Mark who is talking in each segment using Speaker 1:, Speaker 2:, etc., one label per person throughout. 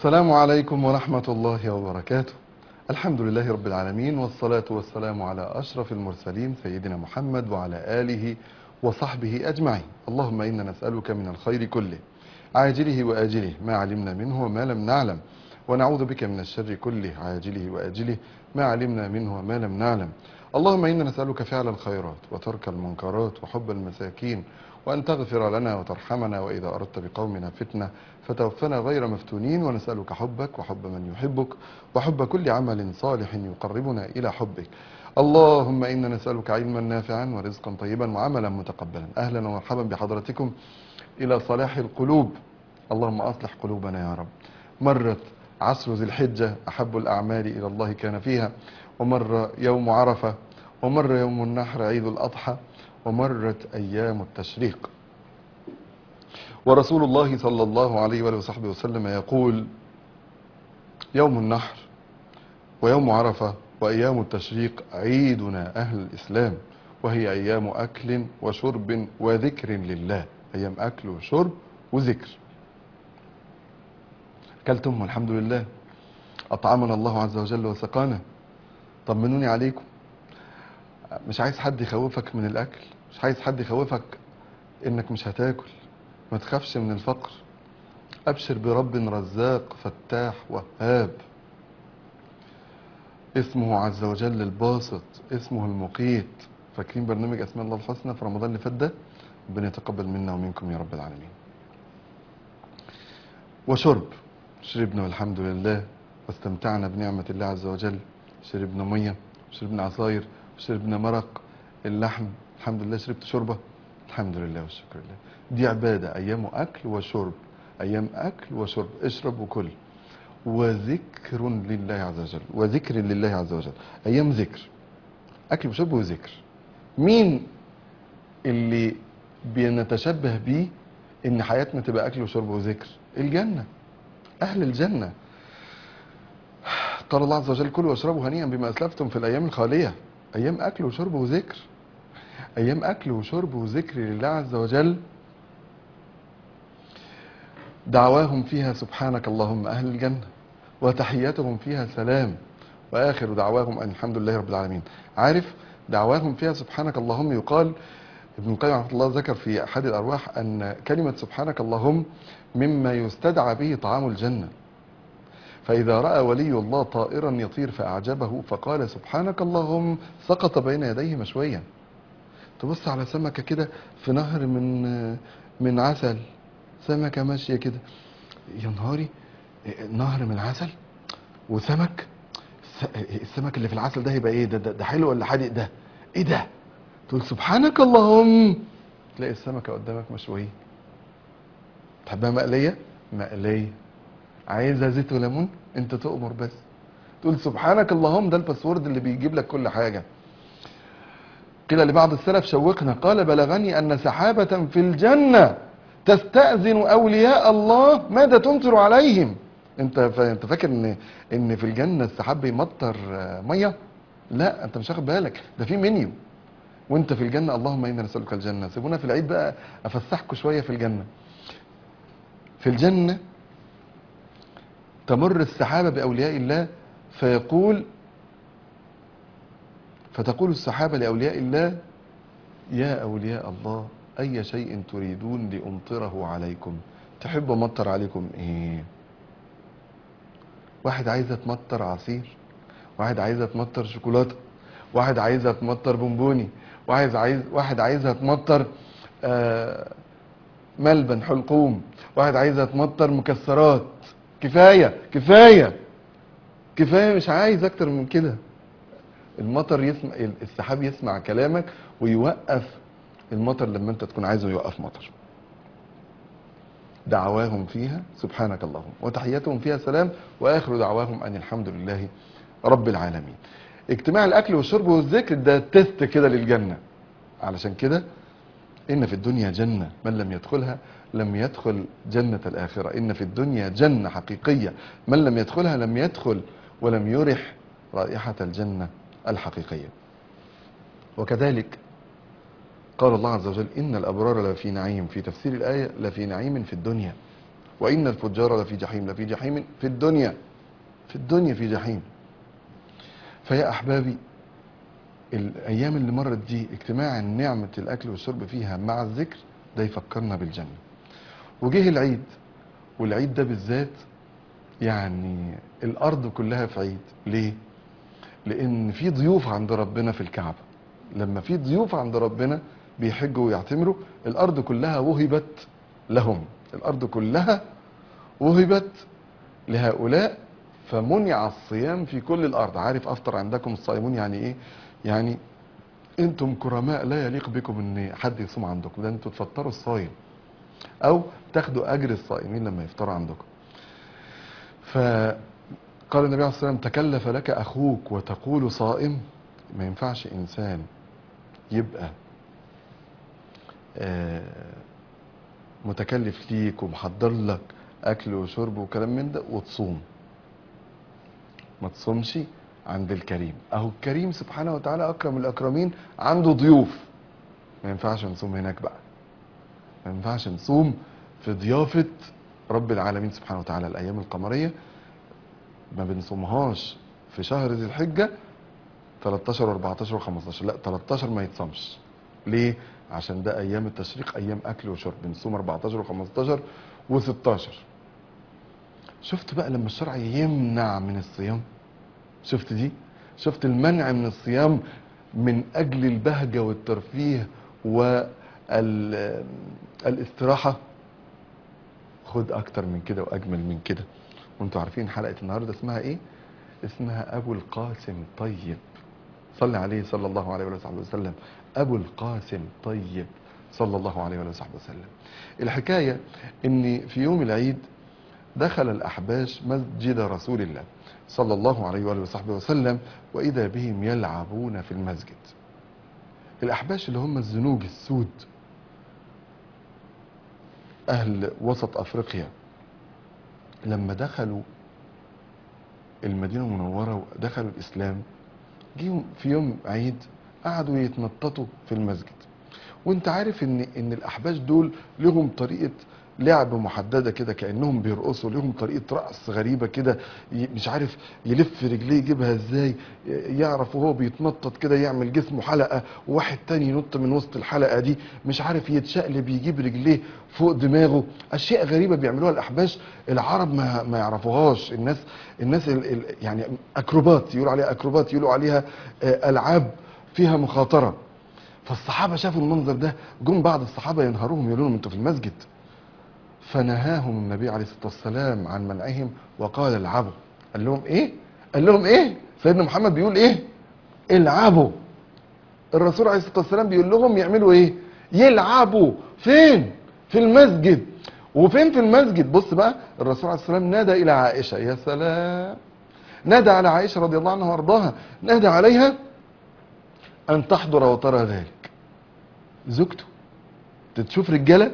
Speaker 1: السلام عليكم ورحمة الله وبركاته الحمد لله رب العالمين والصلاة والسلام على أشرف المرسلين سيدنا محمد وعلى آله وصحبه أجمعين اللهم إنا نسألك من الخير كله عاجله وآجله ما علمنا منه وما لم نعلم ونعوذ بك من الشر كله عاجله وآجله ما علمنا منه وما لم نعلم اللهم إنا نسألك فعل الخيرات وترك المنكرات وحب المساكين وأن تغفر لنا وترحمنا وإذا أردت بقومنا فتنة فتوفنا غير مفتونين ونسألك حبك وحب من يحبك وحب كل عمل صالح يقربنا إلى حبك اللهم إنا نسألك علما نافعا ورزقا طيبا وعملا متقبلا أهلا ومرحبا بحضرتكم إلى صلاح القلوب اللهم أصلح قلوبنا يا رب مرت عصر ذي الحجة أحب الأعمال إلى الله كان فيها ومر يوم عرفة ومر يوم النحر عيد الأضحى ومرت أيام التشريق ورسول الله صلى الله عليه وآله وصحبه وسلم يقول يوم النحر ويوم عرفة وأيام التشريق عيدنا أهل الإسلام وهي أيام أكل وشرب وذكر لله أيام أكل وشرب وذكر أكلتم والحمد لله أطعمنا الله عز وجل وسقانا طمنوني عليكم مش عايز حد يخوفك من الأكل مش عايز حد يخوفك إنك مش هتاكل ما تخافش من الفقر أبشر برب رزاق فتاح وهاب اسمه عز وجل الباسط اسمه المقيت فاكرين برنامج أسماء الله الحسنى في رمضان اللي فات ده ربنا يتقبل منا ومنكم يا رب العالمين وشرب شربنا والحمد لله واستمتعنا بنعمة الله عز وجل شربنا مية شربنا عصاير شربنا مرق اللحم الحمد لله شربت شوربة الحمد لله والشكر لله دي عبادة أيام أكل وشرب أيام أكل وشرب اشرب وكل وذكر لله عز وجل وذكر لله عز وجل أيام ذكر أكل وشرب وذكر مين اللي بنتشبه بيه إن حياتنا تبقى أكل وشرب وذكر الجنة أهل الجنة قال الله عز وجل كلوا واشربوا هنيئا بما أسلفتم في الأيام الخالية أيام أكل وشرب وذكر أيام أكل وشرب وذكر لله عز وجل دعواهم فيها سبحانك اللهم أهل الجنة وتحياتهم فيها سلام وآخر دعواهم أن الحمد لله رب العالمين عارف دعواهم فيها سبحانك اللهم يقال ابن القيم رحمه الله ذكر في أحد الأرواح أن كلمة سبحانك اللهم مما يستدعى به طعام الجنة فإذا رأى ولي الله طائرا يطير فأعجبه فقال سبحانك اللهم سقط بين يديه مشويا تبص على سمكة كده في نهر من من عسل سمكة ماشية كده يا نهاري نهر من عسل وسمك السمك اللي في العسل ده هيبقى ايه ده, ده, ده حلو ولا حادق ده ايه ده تقول سبحانك اللهم تلاقي السمكة قدامك مشوية تحبها مقلية مقلية عايزها زيت وليمون انت تؤمر بس تقول سبحانك اللهم ده الباسورد اللي بيجيب لك كل حاجة قيل لبعض السلف شوقنا قال بلغني أن سحابة في الجنة تستأذن أولياء الله ماذا تمطر عليهم انت انت فاكر ان ان في الجنة السحاب بيمطر مية لا انت مش واخد بالك ده في منيو وانت في الجنة اللهم انا نسألك الجنة سيبونا في العيد بقى افسحكم شوية في الجنة في الجنة تمر السحابة بأولياء الله فيقول فتقول السحابة لأولياء الله يا أولياء الله أي شيء تريدون لأمطره عليكم تحب أمطر عليكم إيه واحد عايزة تمطر عصير واحد عايزة تمطر شوكولاتة واحد عايزة تمطر بونبوني واحد عايز واحد عايزة تمطر آه ملبن حلقوم واحد عايزة تمطر مكسرات كفاية كفاية كفاية مش عايز أكتر من كده المطر يسمع السحاب يسمع كلامك ويوقف المطر لما انت تكون عايزه يوقف مطر دعواهم فيها سبحانك اللهم وتحياتهم فيها سلام واخر دعواهم ان الحمد لله رب العالمين اجتماع الاكل والشرب والذكر ده تيست كده للجنه علشان كده ان في الدنيا جنه من لم يدخلها لم يدخل جنه الاخره ان في الدنيا جنه حقيقيه من لم يدخلها لم يدخل ولم يرح رائحه الجنه الحقيقيه وكذلك قال الله عز وجل إن الأبرار لفي نعيم في تفسير الآية لفي نعيم في الدنيا وإن الفجار لفي جحيم لفي جحيم في الدنيا في الدنيا في جحيم فيا أحبابي الأيام اللي مرت دي اجتماع نعمة الأكل والشرب فيها مع الذكر ده يفكرنا بالجنة وجه العيد والعيد ده بالذات يعني الأرض كلها في عيد ليه؟ لأن في ضيوف عند ربنا في الكعبة لما في ضيوف عند ربنا بيحجوا ويعتمروا الأرض كلها وهبت لهم الأرض كلها وهبت لهؤلاء فمنع الصيام في كل الأرض عارف أفطر عندكم الصائمون يعني إيه يعني أنتم كرماء لا يليق بكم أن حد يصوم عندكم ده أنتم تفطروا الصايم أو تاخدوا أجر الصائمين لما يفطروا عندكم فقال النبي عليه الصلاة والسلام تكلف لك أخوك وتقول صائم ما ينفعش إنسان يبقى آه، متكلف ليك ومحضر لك اكل وشرب وكلام من ده وتصوم ما تصومش عند الكريم اهو الكريم سبحانه وتعالى اكرم الاكرمين عنده ضيوف ما ينفعش نصوم هناك بقى ما ينفعش نصوم في ضيافة رب العالمين سبحانه وتعالى الايام القمرية ما بنصومهاش في شهر ذي الحجة 13 و14 و15 لا 13 ما يتصامش ليه عشان ده ايام التشريق ايام اكل وشرب بنصوم 14 و15 و16 شفت بقى لما الشرع يمنع من الصيام شفت دي شفت المنع من الصيام من اجل البهجه والترفيه والاستراحه خد اكتر من كده واجمل من كده وانتوا عارفين حلقه النهارده اسمها ايه اسمها ابو القاسم طيب صلى عليه صلى الله عليه وصحبه وسلم ابو القاسم طيب صلى الله عليه وصحبه وسلم الحكايه ان في يوم العيد دخل الاحباش مسجد رسول الله صلى الله عليه واله وصحبه وسلم واذا بهم يلعبون في المسجد الاحباش اللي هم الزنوج السود اهل وسط افريقيا لما دخلوا المدينه المنوره ودخلوا الاسلام جيهم في يوم عيد قعدوا يتنططوا في المسجد وانت عارف ان ان الاحباش دول لهم طريقه لعب محدده كده كانهم بيرقصوا لهم طريقه رقص غريبه كده ي- مش عارف يلف رجليه يجيبها ازاي ي- يعرف وهو بيتنطط كده يعمل جسمه حلقه وواحد تاني ينط من وسط الحلقه دي مش عارف يتشقلب يجيب رجليه فوق دماغه اشياء غريبه بيعملوها الاحباش العرب ما ما يعرفوهاش الناس الناس ال ال يعني اكروبات يقولوا عليها اكروبات يقولوا عليها آه، العاب فيها مخاطره فالصحابه شافوا المنظر ده جم بعض الصحابه ينهروهم يقولوا لهم انتوا في المسجد فنهاهم النبي عليه الصلاه والسلام عن منعهم وقال العبوا قال لهم ايه قال لهم ايه سيدنا محمد بيقول ايه العبوا الرسول عليه الصلاه والسلام بيقول لهم يعملوا ايه يلعبوا فين في المسجد وفين في المسجد بص بقى الرسول عليه الصلاه والسلام نادى الى عائشه يا سلام نادى على عائشه رضي الله عنها وارضاها نادى عليها ان تحضر وترى ذلك زوجته تشوف رجاله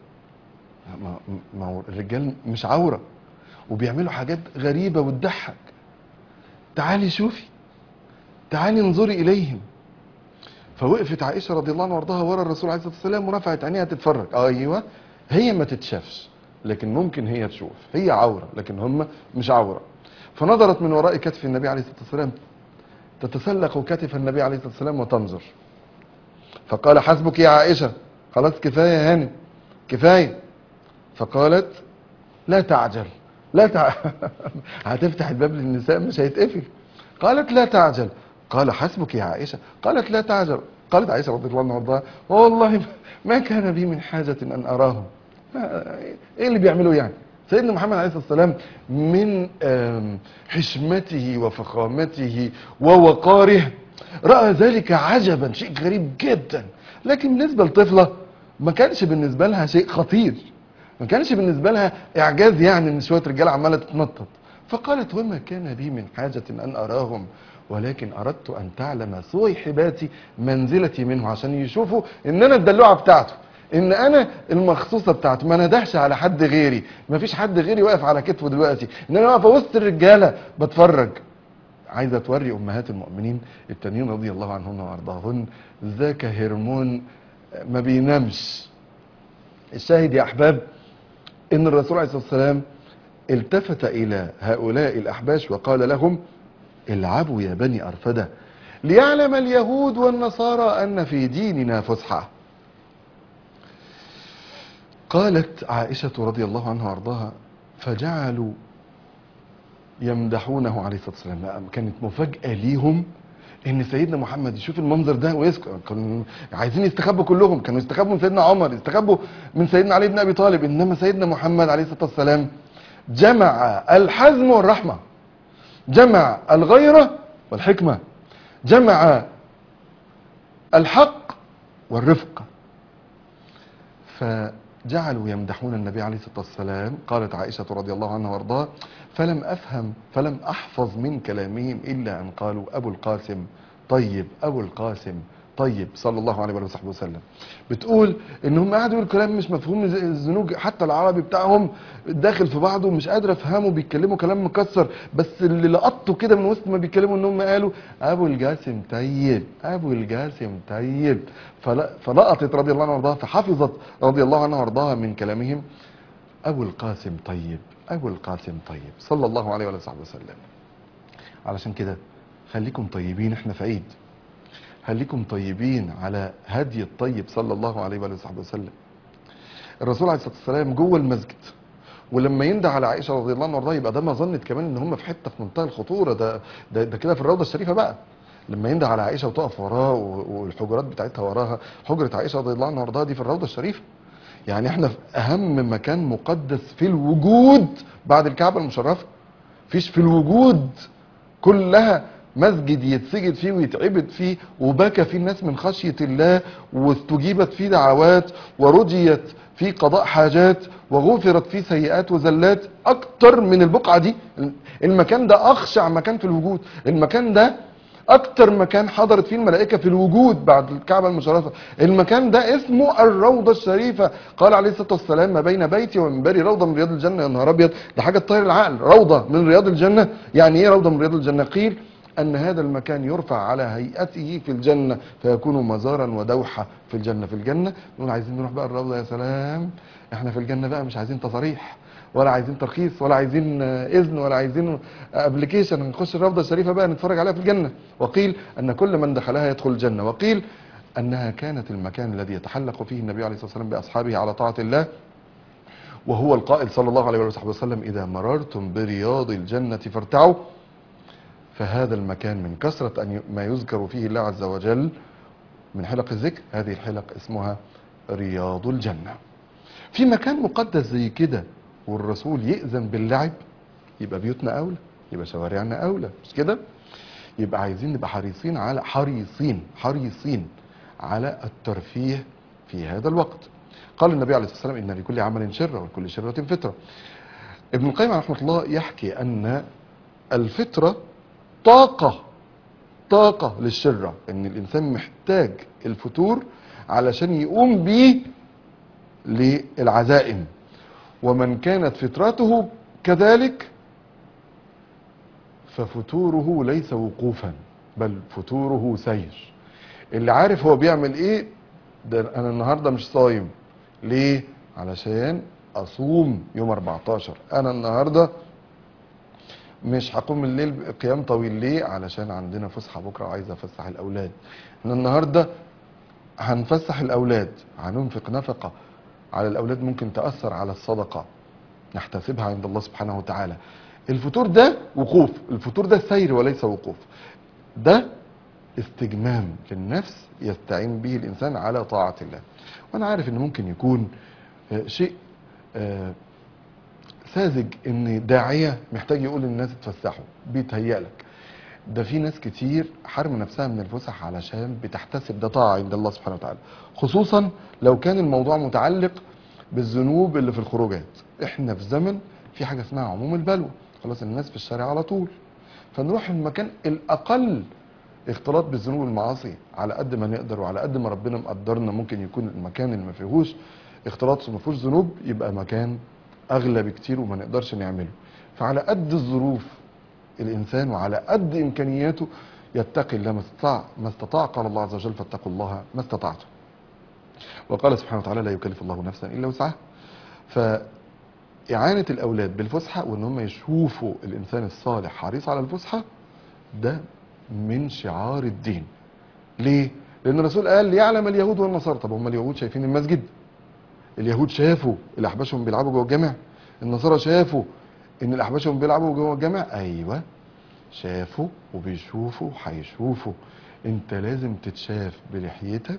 Speaker 1: ما ما هو الرجال مش عوره وبيعملوا حاجات غريبه وتضحك تعالي شوفي تعالي انظري اليهم فوقفت عائشه رضي الله عنها وارضاها ورا الرسول عليه الصلاه والسلام ورفعت عينيها تتفرج ايوه هي ما تتشافش لكن ممكن هي تشوف هي عوره لكن هم مش عوره فنظرت من وراء كتف النبي عليه الصلاه والسلام تتسلق كتف النبي عليه الصلاه والسلام وتنظر فقال حسبك يا عائشه خلاص كفايه يا هانم كفايه فقالت لا تعجل لا تع... هتفتح الباب للنساء مش هيتقفل قالت لا تعجل قال حسبك يا عائشة قالت لا تعجل قالت عائشة رضي الله عنها وارضاها والله ما كان بي من حاجة أن أراهم ما- إيه اللي بيعملوا يعني سيدنا محمد عليه الصلاة والسلام من آم، حشمته وفخامته ووقاره رأى ذلك عجبا شيء غريب جدا لكن بالنسبة لطفلة ما كانش بالنسبة لها شيء خطير ما كانش بالنسبة لها إعجاز يعني إن شوية رجالة عمالة تتنطط فقالت وما كان بي من حاجة أن أراهم ولكن أردت أن تعلم صويحباتي منزلتي منه عشان يشوفوا إن أنا الدلوعة بتاعته إن أنا المخصوصة بتاعته ما ندهش على حد غيري ما فيش حد غيري واقف على كتفه دلوقتي إن أنا واقفة وسط الرجالة بتفرج عايزة توري أمهات المؤمنين التانيين رضي الله عنهن وأرضاهن ذاك هرمون ما بينامش الشاهد يا أحباب ان الرسول عليه الصلاة والسلام التفت الى هؤلاء الاحباش وقال لهم العبوا يا بني ارفدة ليعلم اليهود والنصارى ان في ديننا فسحة قالت عائشة رضي الله عنها وارضاها فجعلوا يمدحونه عليه الصلاة والسلام لا، كانت مفاجأة ليهم ان سيدنا محمد يشوف المنظر ده ويسكت كانوا عايزين يستخبوا كلهم كانوا يستخبوا من سيدنا عمر يستخبوا من سيدنا علي بن ابي طالب انما سيدنا محمد عليه الصلاه والسلام جمع الحزم والرحمه جمع الغيره والحكمه جمع الحق والرفق فجعلوا يمدحون النبي عليه الصلاة والسلام قالت عائشة رضي الله عنها وارضاها فلم أفهم فلم أحفظ من كلامهم إلا أن قالوا أبو القاسم طيب أبو القاسم طيب صلى الله عليه وآله وصحبه وسلم بتقول ان هم قعدوا يقولوا كلام مش مفهوم زي الزنوج حتى العربي بتاعهم داخل في بعضه مش قادر افهمه بيتكلموا كلام مكسر بس اللي لقطته كده من وسط ما بيتكلموا ان هم قالوا ابو الجاسم طيب ابو الجاسم طيب فل- فلقطت رضي الله عنها وارضاها فحفظت رضي الله عنها وارضاها من كلامهم ابو القاسم طيب ابو القاسم طيب صلى الله عليه وآله وصحبه وسلم علشان كده خليكم طيبين احنا في عيد خليكم طيبين على هدي الطيب صلى الله عليه وآله وصحبه وسلم الرسول عليه الصلاة والسلام جوه المسجد ولما يندى على عائشة رضي الله عنها وارضاها يبقى ده مظنة كمان ان هم في حتة في منتهى الخطورة ده ده, ده كده في الروضة الشريفة بقى لما يندى على عائشة وتقف وراه و- والحجرات بتاعتها وراها حجرة عائشة رضي الله عنها وارضاها دي في الروضة الشريفة يعني احنا في اهم مكان مقدس في الوجود بعد الكعبة المشرفة فيش في الوجود كلها مسجد يتسجد فيه ويتعبد فيه وبكى فيه الناس من خشية الله واستجيبت فيه دعوات ورجيت فيه قضاء حاجات وغفرت فيه سيئات وزلات اكتر من البقعة دي المكان ده اخشع مكان في الوجود المكان ده اكتر مكان حضرت فيه الملائكة في الوجود بعد الكعبة المشرفة المكان ده اسمه الروضة الشريفة قال عليه الصلاة والسلام ما بين بيتي ومنبري روضة من رياض الجنة يا نهار ابيض ده حاجة تطير العقل روضة من رياض الجنة يعني ايه روضة من رياض الجنة قيل ان هذا المكان يرفع على هيئته في الجنة فيكون مزارا ودوحة في الجنة في الجنة نقول عايزين نروح بقى الروضة يا سلام احنا في الجنة بقى مش عايزين تصاريح ولا عايزين ترخيص ولا عايزين آه، اذن ولا عايزين ابلكيشن نخش الروضه الشريفه بقى نتفرج عليها في الجنه وقيل ان كل من دخلها يدخل الجنه وقيل انها كانت المكان الذي يتحلق فيه النبي عليه الصلاه والسلام باصحابه على طاعه الله وهو القائل صلى الله عليه وصحبه وسلم اذا مررتم برياض الجنه فارتعوا فهذا المكان من كثره ان ي- ما يذكر فيه الله عز وجل من حلق الذكر هذه الحلق اسمها رياض الجنه في مكان مقدس زي كده والرسول يأذن باللعب يبقى بيوتنا أولى يبقى شوارعنا أولى مش كده يبقى عايزين نبقى حريصين على حريصين حريصين على الترفيه في هذا الوقت قال النبي عليه الصلاة والسلام إن لكل عمل شرة ولكل شرة فترة ابن القيم رحمه الله يحكي أن الفطرة طاقة طاقة للشرة ان الانسان محتاج الفتور علشان يقوم بيه للعزائم ومن كانت فطرته كذلك ففتوره ليس وقوفا بل فتوره سير اللي عارف هو بيعمل ايه ده انا النهارده مش صايم ليه علشان اصوم يوم 14 انا النهارده مش هقوم الليل قيام طويل ليه علشان عندنا فسحه بكره وعايز افسح الاولاد احنا النهارده هنفسح الاولاد هننفق نفقه على الاولاد ممكن تاثر على الصدقه نحتسبها عند الله سبحانه وتعالى الفطور ده وقوف الفطور ده سير وليس وقوف ده استجمام للنفس يستعين به الانسان على طاعه الله وانا عارف ان ممكن يكون آه، شيء آه، ساذج ان داعيه محتاج يقول للناس اتفسحوا بيتهيألك ده في ناس كتير حرم نفسها من الفسح علشان بتحتسب ده طاعه عند الله سبحانه وتعالى خصوصا لو كان الموضوع متعلق بالذنوب اللي في الخروجات احنا في زمن في حاجه اسمها عموم البلوى خلاص الناس في الشارع على طول فنروح المكان الاقل اختلاط بالذنوب والمعاصي على قد ما نقدر وعلى قد ما ربنا مقدرنا ممكن يكون المكان اللي ما فيهوش اختلاط وما فيهوش ذنوب يبقى مكان اغلى بكتير وما نقدرش نعمله فعلى قد الظروف الانسان وعلى قد امكانياته يتقي الله ما استطاع ما استطاع قال الله عز وجل فاتقوا الله ما استطعتم وقال سبحانه وتعالى لا يكلف الله نفسا الا وسعها إعانة الأولاد بالفسحة وإن هم يشوفوا الإنسان الصالح حريص على الفسحة ده من شعار الدين ليه؟ لأن الرسول قال ليعلم اليهود والنصارى طب هم اليهود شايفين المسجد اليهود شافوا الأحباشهم بيلعبوا جوه الجامع النصارى شافوا إن الأحباشهم بيلعبوا جوه الجامع أيوه شافوا وبيشوفوا هيشوفوا انت لازم تتشاف بلحيتك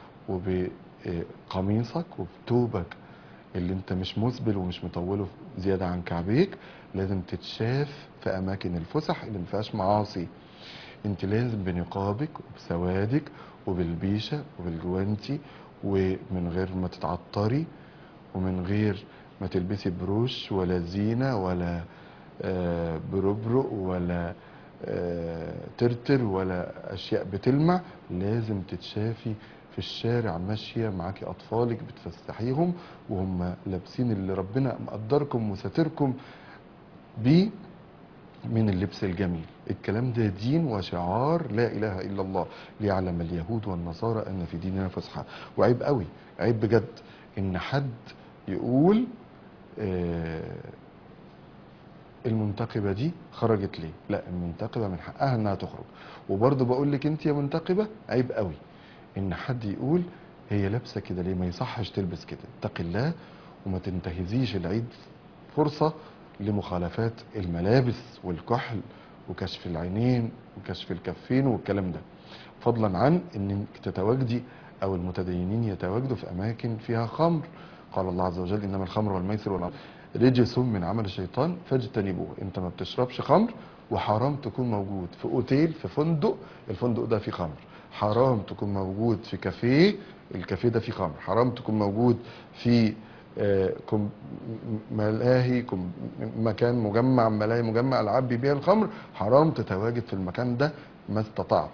Speaker 1: وبقميصك وبتوبك اللي انت مش مسبل ومش مطوله زيادة عن كعبيك لازم تتشاف في اماكن الفسح اللي ما فيهاش معاصي انت لازم بنقابك وبسوادك وبالبيشة وبالجوانتي ومن غير ما تتعطري ومن غير ما تلبسي بروش ولا زينة ولا آه، بربرق ولا آه، ترتر ولا اشياء بتلمع لازم تتشافي في الشارع ماشيه معاكي اطفالك بتفسحيهم وهم لابسين اللي ربنا مقدركم وساتركم بيه من اللبس الجميل الكلام ده دين وشعار لا اله الا الله ليعلم اليهود والنصارى ان في ديننا فسحه وعيب قوي عيب بجد ان حد يقول آه المنتقبه دي خرجت ليه لا المنتقبه من حقها انها تخرج وبرضه بقول لك انت يا منتقبه عيب قوي ان حد يقول هي لابسه كده ليه ما يصحش تلبس كده اتق الله وما تنتهزيش العيد فرصه لمخالفات الملابس والكحل وكشف العينين وكشف الكفين والكلام ده فضلا عن انك تتواجدي او المتدينين يتواجدوا في اماكن فيها خمر قال الله عز وجل انما الخمر والميسر والأنصار رجس من عمل الشيطان فاجتنبوه انت ما بتشربش خمر وحرام تكون موجود في اوتيل في فندق الفندق ده فيه خمر حرام تكون موجود في كافيه الكافيه ده فيه خمر حرام تكون موجود في آه، كم- ملاهي كم- مكان مجمع ملاهي مجمع العاب بيبيع الخمر حرام تتواجد في المكان ده ما استطعت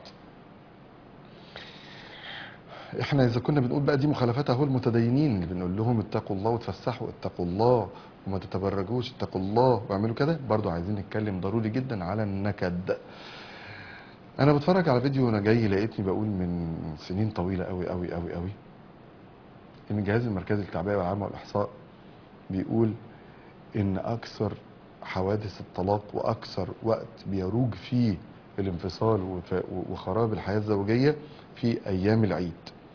Speaker 1: احنا اذا كنا بنقول بقى دي مخالفات اهو المتدينين اللي بنقول لهم اتقوا الله وتفسحوا اتقوا الله وما تتبرجوش اتقوا الله واعملوا كده برضو عايزين نتكلم ضروري جدا على النكد انا بتفرج على فيديو وانا جاي لقيتني بقول من سنين طويله قوي قوي قوي قوي ان الجهاز المركزي للتعبئه والعامه والاحصاء بيقول ان اكثر حوادث الطلاق واكثر وقت بيروج فيه الانفصال وف- وخراب الحياه الزوجيه في ايام العيد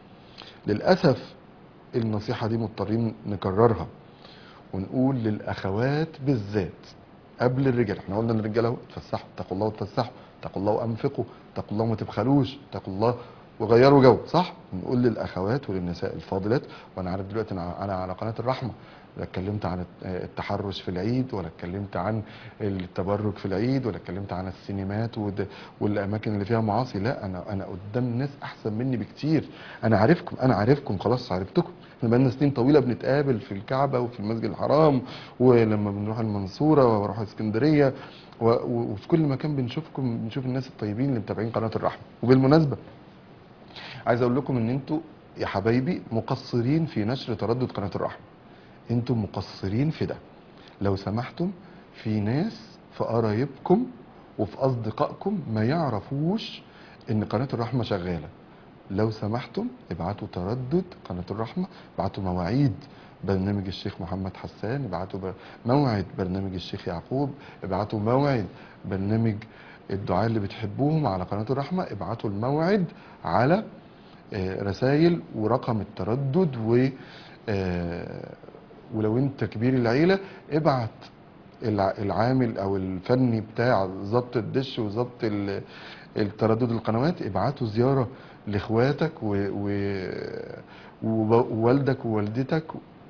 Speaker 1: للاسف النصيحه دي مضطرين نكررها ونقول للاخوات بالذات قبل الرجال احنا قلنا للرجاله اهو اتفسحوا اتقوا الله وتفسحوا اتقوا الله وانفقوا اتقوا الله وما تبخلوش اتقوا الله وغيروا جو صح نقول للاخوات وللنساء الفاضلات وانا عارف دلوقتي انا انا على قناه الرحمه لا اتكلمت عن التحرش في العيد ولا اتكلمت عن التبرج في العيد ولا اتكلمت عن السينمات ود- والاماكن اللي فيها معاصي لا انا انا قدام ناس احسن مني بكتير انا عارفكم انا عارفكم خلاص عرفتكم احنا بقالنا سنين طويله بنتقابل في الكعبه وفي المسجد الحرام ولما بنروح المنصوره واروح اسكندريه و- و- وفي كل مكان بنشوفكم بنشوف الناس الطيبين اللي متابعين قناه الرحمه وبالمناسبه عايز اقول لكم ان انتوا يا حبايبي مقصرين في نشر تردد قناه الرحمه انتم مقصرين في ده لو سمحتم في ناس في قرايبكم وفي اصدقائكم ما يعرفوش ان قناه الرحمه شغاله لو سمحتم ابعتوا تردد قناه الرحمه ابعتوا مواعيد برنامج الشيخ محمد حسان ابعتوا ب- موعد برنامج الشيخ يعقوب ابعتوا موعد برنامج الدعاء اللي بتحبوهم على قناه الرحمه ابعتوا الموعد على رسائل ورقم التردد و آه، ولو انت كبير العيله ابعت الع- العامل او الفني بتاع ضبط الدش وضبط ال- التردد القنوات ابعتوا زياره لاخواتك و- و- وب- ووالدك ووالدتك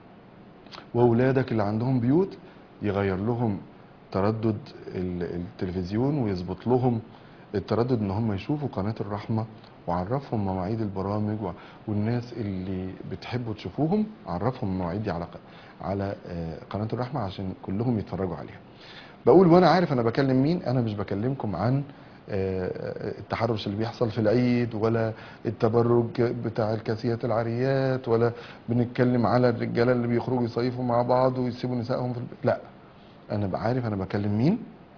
Speaker 1: واولادك اللي عندهم بيوت يغير لهم تردد ال- التلفزيون ويظبط لهم التردد ان هم يشوفوا قناه الرحمه وعرفهم مواعيد البرامج و- والناس اللي بتحبوا تشوفوهم عرفهم المواعيد دي على ق- على آه، قناه الرحمه عشان كلهم يتفرجوا عليها بقول وانا عارف انا بكلم مين انا مش بكلمكم عن آه، التحرش اللي بيحصل في العيد ولا التبرج بتاع الكاسيات العاريات ولا بنتكلم على الرجاله اللي بيخرجوا يصيفوا مع بعض ويسيبوا نسائهم في البيت لا انا بعرف انا بكلم مين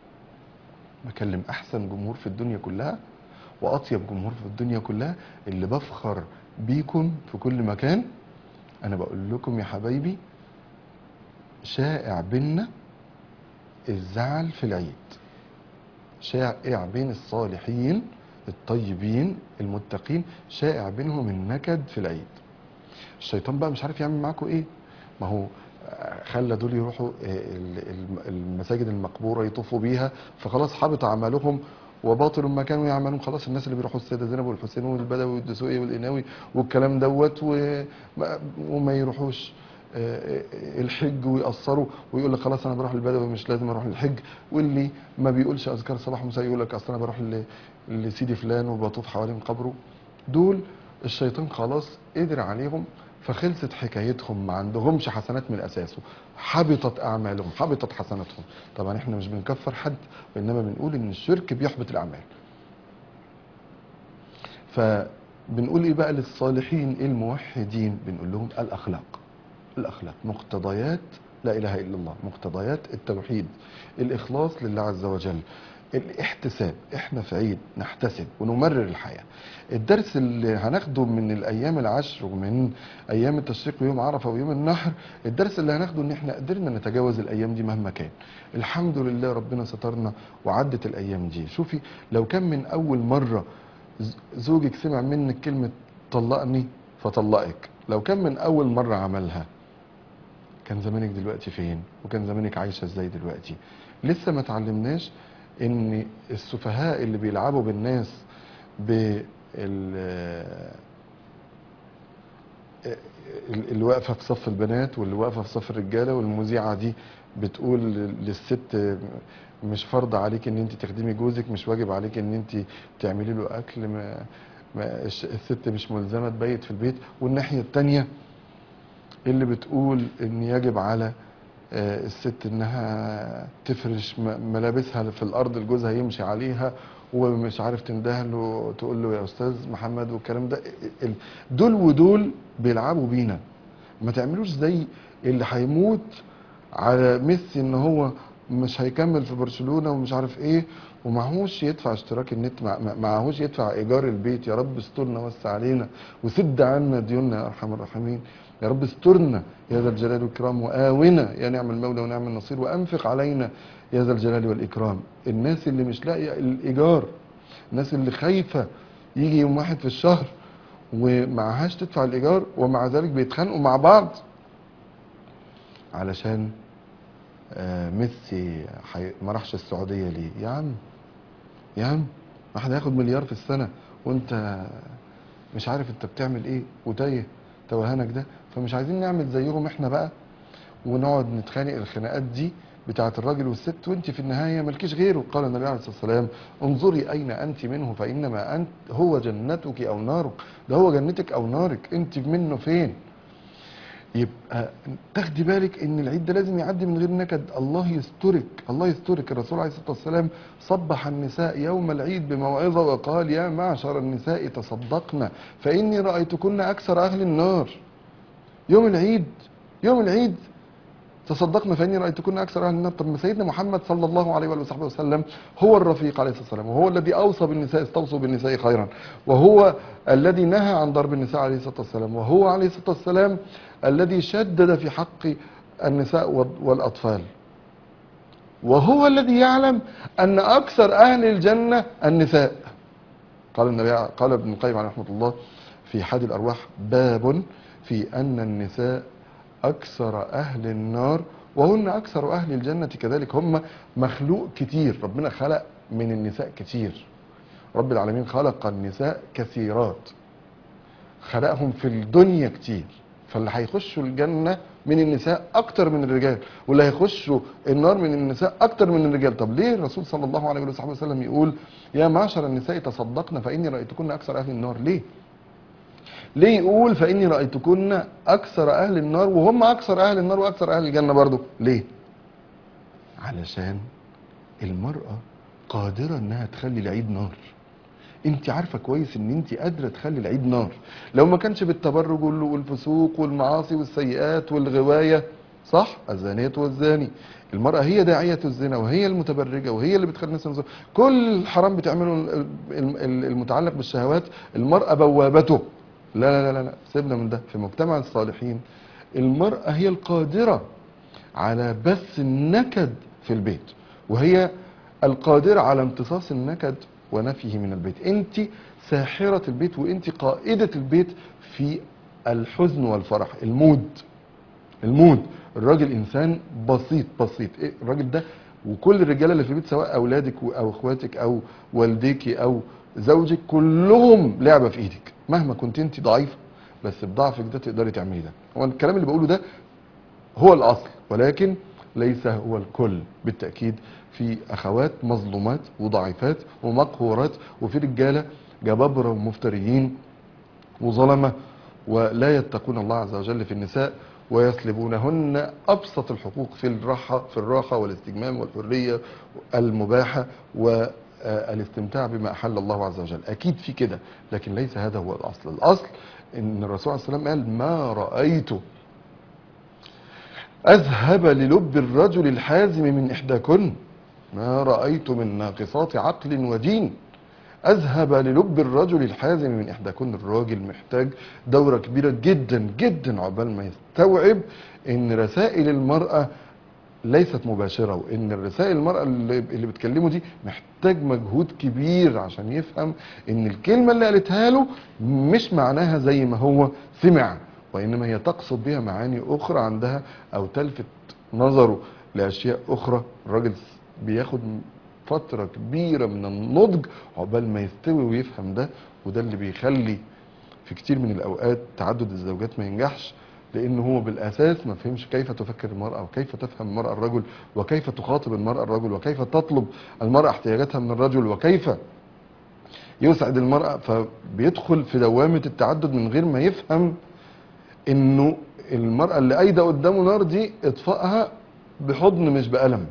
Speaker 1: بكلم احسن جمهور في الدنيا كلها واطيب جمهور في الدنيا كلها اللي بفخر بيكم في كل مكان انا بقول لكم يا حبايبي شائع بينا الزعل في العيد شائع بين الصالحين الطيبين المتقين شائع بينهم النكد في العيد الشيطان بقى مش عارف يعمل معاكم ايه ما هو آه، خلى دول يروحوا آه، ال- الم- المساجد المقبوره يطوفوا بيها فخلاص حبط عملهم وباطل ما كانوا يعملون خلاص الناس اللي بيروحوا السيده زينب والحسين والبدوي والدسوقي والقناوي والكلام دوت وما, وما يروحوش آه، آه، الحج ويقصروا ويقول لك خلاص انا بروح البدوي مش لازم اروح الحج واللي ما بيقولش اذكار صباح مساء يقول لك اصل انا بروح ل- لسيدي فلان وبطوف حوالين قبره دول الشيطان خلاص قدر عليهم فخلصت حكايتهم ما عندهمش حسنات من اساسه حبطت اعمالهم حبطت حسناتهم طبعا احنا مش بنكفر حد وانما بنقول ان الشرك بيحبط الاعمال فبنقول ايه بقى للصالحين الموحدين بنقول لهم الاخلاق الاخلاق مقتضيات لا اله الا الله مقتضيات التوحيد الاخلاص لله عز وجل الاحتساب احنا في عيد نحتسب ونمرر الحياه الدرس اللي هناخده من الايام العشر ومن ايام التشريق ويوم عرفه ويوم النحر الدرس اللي هناخده ان احنا قدرنا نتجاوز الايام دي مهما كان الحمد لله ربنا سترنا وعدت الايام دي شوفي لو كان من اول مره ز- زوجك سمع منك كلمه طلقني فطلقك لو كان من اول مره عملها كان زمانك دلوقتي فين وكان زمانك عايشه ازاي دلوقتي لسه ما اتعلمناش ان السفهاء اللي بيلعبوا بالناس بال اللي واقفه في صف البنات واللي واقفه في صف الرجاله والمذيعه دي بتقول للست مش فرض عليك ان انت تخدمي جوزك مش واجب عليك ان انت تعملي له اكل ما ما الش- الست مش ملزمه تبيت في البيت والناحيه التانيه اللي بتقول ان يجب على آه، الست انها تفرش م- ملابسها في الارض لجوزها يمشي عليها ومش عارف تنده له تقول له يا استاذ محمد والكلام ده ال- دول ودول بيلعبوا بينا ما تعملوش زي اللي هيموت على ميسي ان هو مش هيكمل في برشلونه ومش عارف ايه ومعهوش يدفع اشتراك النت مع- مع- معهوش يدفع ايجار البيت يا رب استرنا وسع علينا وسد عنا ديوننا يا ارحم الراحمين يا رب استرنا يا ذا الجلال والإكرام وآونا يا نعم المولى ونعم النصير وأنفق علينا يا ذا الجلال والإكرام الناس اللي مش لاقية الإيجار الناس اللي خايفة يجي يوم واحد في الشهر ومعهاش تدفع الإيجار ومع ذلك بيتخانقوا مع بعض علشان آه، ميسي حي... ما راحش السعودية ليه يا عم يا عم واحد هياخد مليار في السنة وانت مش عارف انت بتعمل ايه وتايه توهانك ده فمش عايزين نعمل زيهم احنا بقى ونقعد نتخانق الخناقات دي بتاعة الراجل والست وانت في النهاية ملكيش غيره قال النبي عليه الصلاة والسلام انظري اين انت منه فانما انت هو جنتك او نارك ده هو جنتك او نارك انت منه فين يبقى تاخدي بالك ان العيد ده لازم يعدي من غير نكد الله يسترك الله يسترك الرسول عليه الصلاه والسلام صبح النساء يوم العيد بموعظه وقال يا معشر النساء تصدقن فاني رايتكن اكثر اهل النار يوم العيد يوم العيد تصدقنا فاني رايتكن اكثر اهل النار طب ما سيدنا محمد صلى الله عليه وآله وصحبه وسلم هو الرفيق عليه الصلاه والسلام وهو الذي اوصى بالنساء استوصوا بالنساء خيرا وهو الذي نهى عن ضرب النساء عليه الصلاه والسلام وهو عليه الصلاه والسلام الذي شدد في حق النساء وال- والاطفال وهو الذي يعلم ان اكثر اهل الجنه النساء قال النبي قال ابن القيم عليه رحمه الله في حاد الارواح باب في ان النساء اكثر اهل النار وهن اكثر اهل الجنه كذلك هم مخلوق كتير ربنا خلق من النساء كتير رب العالمين خلق النساء كثيرات خلقهم في الدنيا كتير فاللي هيخشوا الجنه من النساء اكتر من الرجال واللي هيخشوا النار من النساء اكتر من الرجال طب ليه الرسول صلى الله عليه وصحبه وسلم يقول يا معشر النساء تصدقن فاني رايتكن اكثر اهل النار ليه ليه يقول فاني رايتكن اكثر اهل النار وهم اكثر اهل النار واكثر اهل الجنه برضه ليه علشان المراه قادره انها تخلي العيد نار انت عارفه كويس ان انت قادره تخلي العيد نار لو ما كانش بالتبرج وال- والفسوق والمعاصي والسيئات والغوايه صح الزانيه والزاني المراه هي داعيه الزنا وهي المتبرجه وهي اللي بتخلي الناس ينظروا. كل الحرام بتعمله ال- ال- ال- المتعلق بالشهوات المراه بوابته لا لا لا لا سيبنا من ده في مجتمع الصالحين المراه هي القادره على بث النكد في البيت وهي القادرة على امتصاص النكد ونفيه من البيت انت ساحرة البيت وانت قائدة البيت في الحزن والفرح المود المود الراجل انسان بسيط بسيط إيه الراجل ده وكل الرجاله اللي في البيت سواء اولادك او اخواتك او والديكي او زوجك كلهم لعبه في ايدك مهما كنت انت ضعيفه بس بضعفك ده تقدري تعملي ده هو الكلام اللي بقوله ده هو الاصل ولكن ليس هو الكل بالتاكيد في اخوات مظلومات وضعيفات ومقهورات وفي رجاله جبابره ومفتريين وظلمه ولا يتقون الله عز وجل في النساء ويسلبونهن ابسط الحقوق في الراحه في الراحه والاستجمام والحريه المباحه والاستمتاع بما احل الله عز وجل اكيد في كده لكن ليس هذا هو الاصل الاصل ان الرسول عليه الصلاه والسلام قال ما رايت اذهب للب الرجل الحازم من احداكن ما رايت من ناقصات عقل ودين اذهب للب الرجل الحازم من احداكن الراجل محتاج دوره كبيره جدا جدا عقبال ما يستوعب ان رسائل المراه ليست مباشره وان الرسائل المراه اللي, اللي بتكلمه دي محتاج مجهود كبير عشان يفهم ان الكلمه اللي قالتها له مش معناها زي ما هو سمع وانما هي تقصد بها معاني اخرى عندها او تلفت نظره لاشياء اخرى الراجل بياخد فترة كبيرة من النضج عقبال ما يستوي ويفهم ده وده اللي بيخلي في كتير من الأوقات تعدد الزوجات ما ينجحش لأنه هو بالأساس ما فهمش كيف تفكر المرأة وكيف تفهم المرأة الرجل وكيف تخاطب المرأة الرجل وكيف تطلب المرأة احتياجاتها من الرجل وكيف يسعد المرأة فبيدخل في دوامة التعدد من غير ما يفهم انه المرأة اللي قايدة قدامه نار دي اطفائها بحضن مش بألم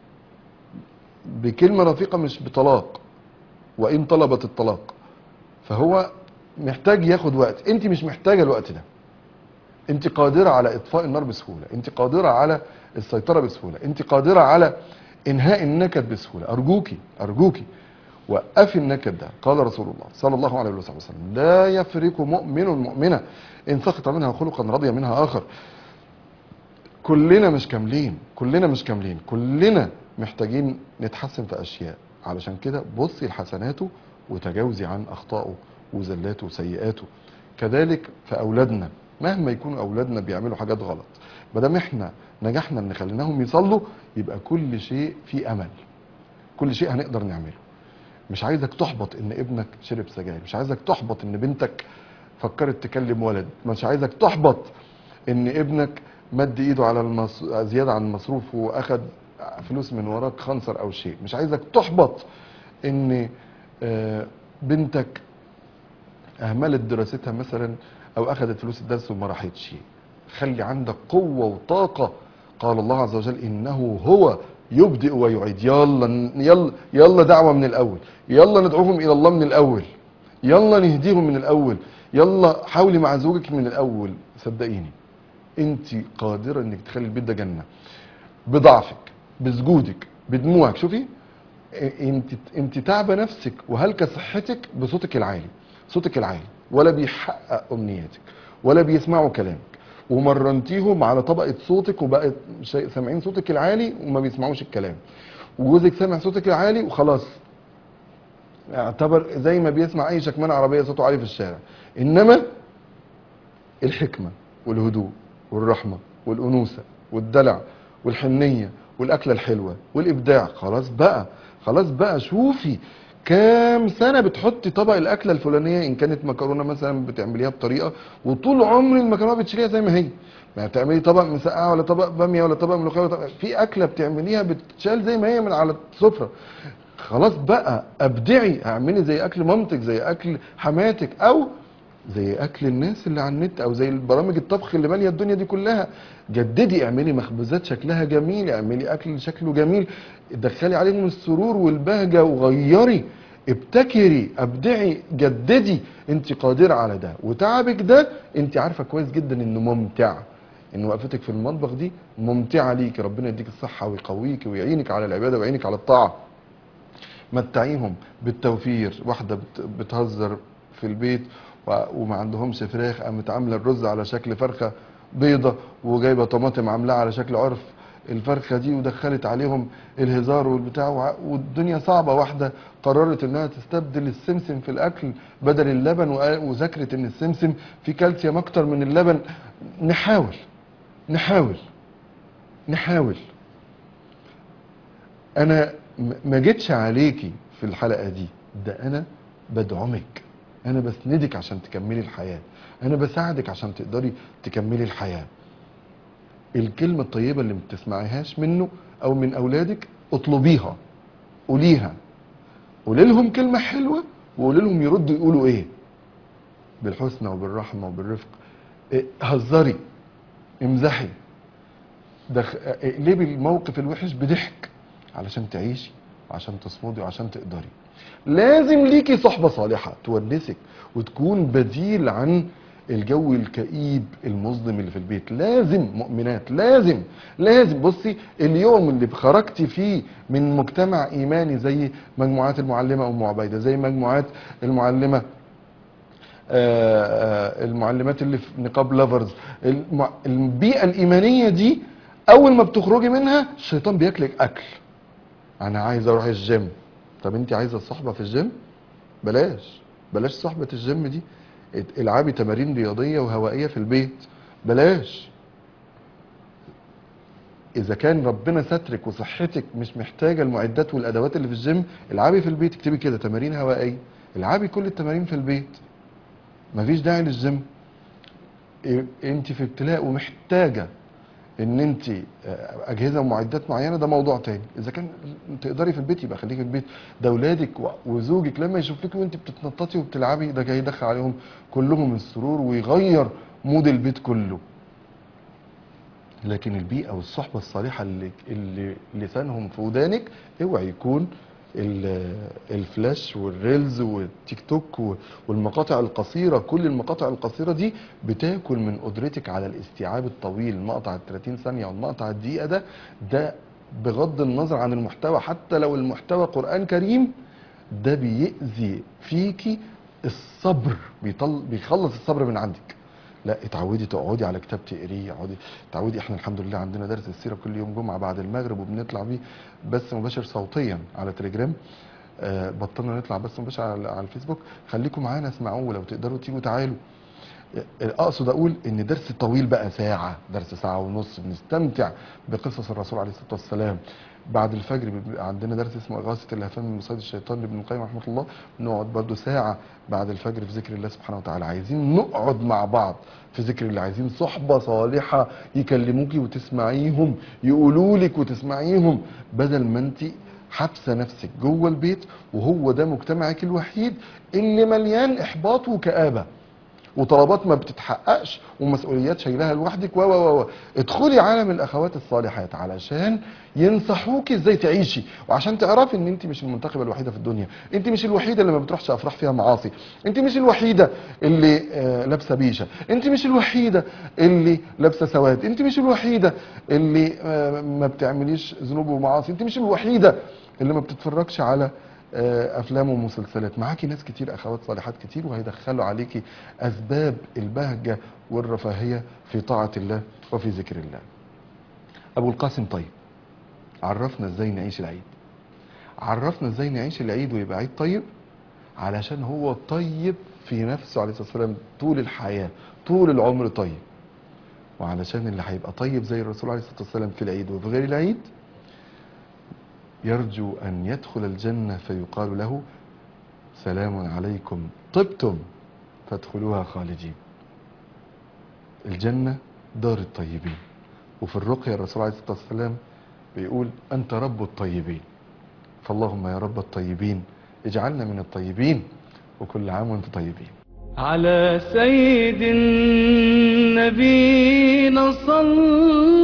Speaker 1: بكلمة رفيقة مش بطلاق وإن طلبت الطلاق فهو محتاج ياخد وقت انت مش محتاجة الوقت ده انت قادرة على اطفاء النار بسهولة انت قادرة على السيطرة بسهولة انت قادرة على انهاء النكد بسهولة ارجوكي ارجوكي وقفي النكد ده قال رسول الله صلى الله عليه وسلم لا يفرق مؤمن مؤمنة ان سخط منها خلقا رضي منها اخر كلنا مش كاملين كلنا مش كاملين كلنا محتاجين نتحسن في اشياء علشان كده بصي لحسناته وتجاوزي عن اخطائه وزلاته وسيئاته كذلك في اولادنا مهما يكونوا اولادنا بيعملوا حاجات غلط ما دام احنا نجحنا ان خليناهم يصلوا يبقى كل شيء فيه امل كل شيء هنقدر نعمله مش عايزك تحبط ان ابنك شرب سجاير مش عايزك تحبط ان بنتك فكرت تكلم ولد مش عايزك تحبط ان ابنك مد ايده على المص... زياده عن المصروف واخد فلوس من وراك خنصر او شيء مش عايزك تحبط ان آه، بنتك اهملت دراستها مثلا او اخذت فلوس الدرس وما راحتش خلي عندك قوه وطاقه قال الله عز وجل انه هو يبدئ ويعيد يلا يلا يلا دعوه من الاول يلا ندعوهم الى الله من الاول يلا نهديهم من الاول يلا حاولي مع زوجك من الاول صدقيني انت قادره انك تخلي البيت ده جنه بضعفك بسجودك بدموعك شوفي انت انت تعبه نفسك وهلكه صحتك بصوتك العالي صوتك العالي ولا بيحقق امنياتك ولا بيسمعوا كلامك ومرنتيهم على طبقه صوتك وبقت شيء- سامعين صوتك العالي وما بيسمعوش الكلام وجوزك سامع صوتك العالي وخلاص اعتبر زي ما بيسمع اي شكمان عربيه صوته عالي في الشارع انما الحكمه والهدوء والرحمه والانوثه والدلع والحنيه والاكله الحلوه والابداع خلاص بقى خلاص بقى شوفي كام سنه بتحطي طبق الاكله الفلانيه ان كانت مكرونه مثلا بتعمليها بطريقه وطول عمر المكرونه بتشيليها زي ما هي ما بتعملي طبق مسقعه ولا طبق باميه ولا طبق ملوخيه ولا طبق في اكله بتعمليها بتشال زي ما هي من على السفره خلاص بقى ابدعي اعملي زي اكل مامتك زي اكل حماتك او زي اكل الناس اللي على النت او زي البرامج الطبخ اللي ماليه الدنيا دي كلها جددي اعملي مخبوزات شكلها جميل اعملي اكل شكله جميل دخلي عليهم السرور والبهجه وغيري ابتكري ابدعي جددي انت قادره على ده وتعبك ده انت عارفه كويس جدا انه ممتع ان وقفتك في المطبخ دي ممتعه ليك ربنا يديك الصحه ويقويك ويعينك على العباده ويعينك على الطاعه متعيهم بالتوفير واحده بت- بتهزر في البيت و- وما عندهمش فراخ قامت عامله الرز على شكل فرخه بيضه وجايبه طماطم عاملاها على شكل عرف الفرخة دي ودخلت عليهم الهزار والبتاع وع- والدنيا صعبة واحدة قررت انها تستبدل السمسم في الاكل بدل اللبن وقال- وذكرت ان السمسم فيه كالسيوم اكتر من اللبن نحاول نحاول نحاول انا م- ما جيتش عليكي في الحلقة دي ده انا بدعمك انا بسندك عشان تكملي الحياة انا بساعدك عشان تقدري تكملي الحياة الكلمة الطيبة اللي ما بتسمعيهاش منه او من اولادك اطلبيها قوليها قولي لهم كلمة حلوة وقولي لهم يردوا يقولوا ايه بالحسنى وبالرحمة وبالرفق إيه، هزري امزحي دخ... اقلبي الموقف الوحش بضحك علشان تعيشي وعشان تصمدي وعشان تقدري لازم ليكي صحبة صالحة تونسك وتكون بديل عن الجو الكئيب المظلم اللي في البيت لازم مؤمنات لازم لازم بصي اليوم اللي خرجتي فيه من مجتمع ايماني زي مجموعات المعلمه ام عبيده زي مجموعات المعلمه آه، آه، المعلمات اللي في نقاب لافرز الم- البيئه الايمانيه دي اول ما بتخرجي منها الشيطان بياكلك اكل انا عايز اروح الجيم طب انت عايزه الصحبه في الجيم بلاش بلاش صحبه الجيم دي ات- العبي تمارين رياضيه وهوائيه في البيت بلاش اذا كان ربنا سترك وصحتك مش محتاجه المعدات والادوات اللي في الجيم العبي في البيت اكتبي كده تمارين هوائيه العبي كل التمارين في البيت مفيش داعي للجيم إيه، انت في ابتلاء ومحتاجه ان انت آه، اجهزه ومعدات معينه ده موضوع تاني اذا كان تقدري في البيت يبقى خليكي في البيت ده اولادك و- وزوجك لما يشوفوكي وانت بتتنططي وبتلعبي ده جاي يدخل عليهم كلهم السرور ويغير مود البيت كله لكن البيئه والصحبه الصالحه اللي, اللي لسانهم في ودانك اوعي يكون ال- الفلاش والريلز والتيك توك و- والمقاطع القصيره كل المقاطع القصيره دي بتاكل من قدرتك على الاستيعاب الطويل المقطع ال 30 ثانيه والمقطع الدقيقه ده ده بغض النظر عن المحتوى حتى لو المحتوى قران كريم ده بيأذي فيكي الصبر بيطل بيخلص الصبر من عندك لا اتعودي تقعدي على كتاب تقريه اقعدي اتعودي احنا الحمد لله عندنا درس السيره كل يوم جمعه بعد المغرب وبنطلع بيه بس مباشر صوتيا على تليجرام آه بطلنا نطلع بس مباشر على, على الفيسبوك خليكم معانا اسمعوه لو تقدروا تيجوا تعالوا آه، اقصد اقول ان درس طويل بقى ساعه درس ساعه ونص بنستمتع بقصص الرسول عليه الصلاه والسلام بعد الفجر بيبقى عندنا درس اسمه إغاثة اللهفان من مصيد الشيطان لابن القيم رحمه الله نقعد برضو ساعة بعد الفجر في ذكر الله سبحانه وتعالى عايزين نقعد مع بعض في ذكر الله عايزين صحبة صالحة يكلموكي وتسمعيهم يقولوا لك وتسمعيهم بدل ما انت حابسه نفسك جوه البيت وهو ده مجتمعك الوحيد اللي مليان احباط وكآبه وطلبات ما بتتحققش ومسؤوليات شايلها لوحدك و و و ادخلي عالم الاخوات الصالحات علشان ينصحوكي ازاي تعيشي وعشان تعرفي ان انت مش المنتخبه الوحيده في الدنيا انت مش الوحيده اللي ما بتروحش افراح فيها معاصي انت مش الوحيده اللي آه، لابسه بيشه انت مش الوحيده اللي لابسه سواد انت مش الوحيده اللي آه، ما بتعمليش ذنوب ومعاصي انت مش الوحيده اللي ما بتتفرجش على آه، افلام ومسلسلات معاكي ناس كتير اخوات صالحات كتير وهيدخلوا عليكي اسباب البهجه والرفاهيه في طاعه الله وفي ذكر الله ابو القاسم طيب عرفنا ازاي نعيش العيد عرفنا ازاي نعيش العيد ويبقى عيد طيب علشان هو طيب في نفسه عليه الصلاه والسلام طول الحياه طول العمر طيب وعلشان اللي هيبقى طيب زي الرسول عليه الصلاه والسلام في العيد وفي غير العيد يرجو أن يدخل الجنة فيقال له سلام عليكم طبتم فادخلوها خالدين الجنة دار الطيبين وفي الرقية الرسول عليه الصلاة والسلام بيقول أنت رب الطيبين فاللهم يا رب الطيبين اجعلنا من الطيبين وكل عام وانتم طيبين
Speaker 2: على سيد النبينا صلى